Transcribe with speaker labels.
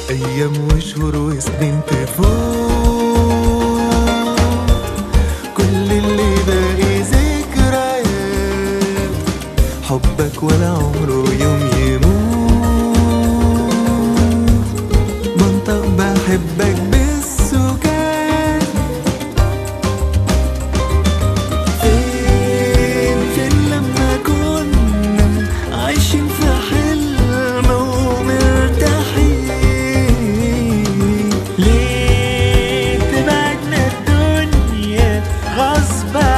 Speaker 1: أيام وشهور وسنين تفوت كل اللي باقي ذكريات حبك ولا عمره يوم يموت بنطق بحبك بالسكان فين فين لما كنا عايشين في حلم ومرتاحين ليه تبعدنا الدنيا غصب